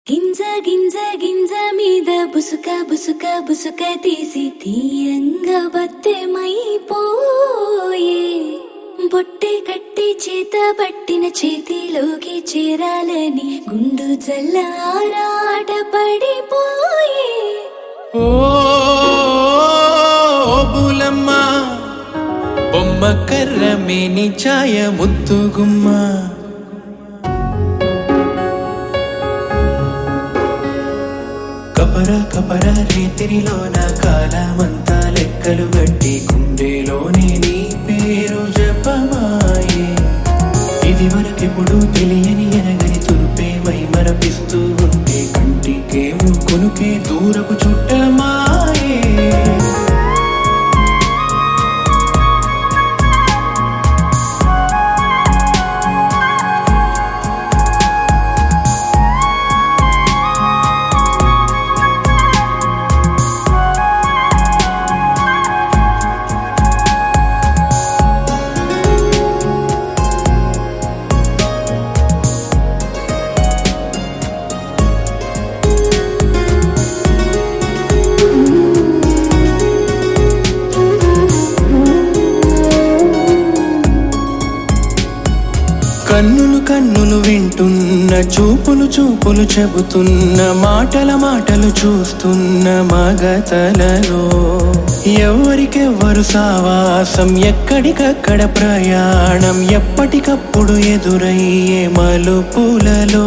గింజ గింజ గింజ మీద బుసుక బుసుక బుసుక తీసి తీయంగా బత్తెమైపోయే బొట్టె కట్టి చేత పట్టిన చేతిలోకి చేరాలని గుండు జల్ల ఆరాట పడిపోయే ఓ బులమ్మ బొమ్మ కర్ర మేని ఛాయ ముద్దుగుమ్మ కపర కపర రేతిరిలోన కాలమంతా లెక్కలు గట్టి గుండెలోనే నీ పేరు జపమాయే ఇది వరకెప్పుడు తెలియని ఎనగని తురుపే మై మరపిస్తూ ఉంటే కంటికేమో కొనుకే దూరపు చుట్టమాయే కన్నులు కన్నులు వింటున్న చూపులు చూపులు చెబుతున్న మాటల మాటలు చూస్తున్న మగతలలో ఎవరికెవ్వరు సావాసం ఎక్కడికక్కడ ప్రయాణం ఎప్పటికప్పుడు ఎదురయ్యే మలుపులలో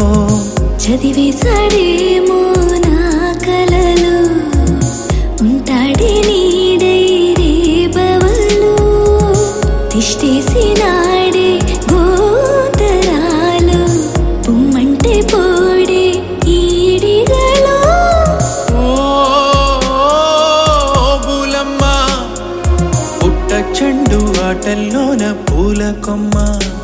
చదివేశాడేమో నా కలలు ఉంటాడే నీడై రేబవలు తిష్టేసినాడే గోతరాలు పుమ్మంటే పోడే ఈడిగలో ఓ బులమ్మ పుట్ట చెండు ఆటల్లోన పూల కొమ్మ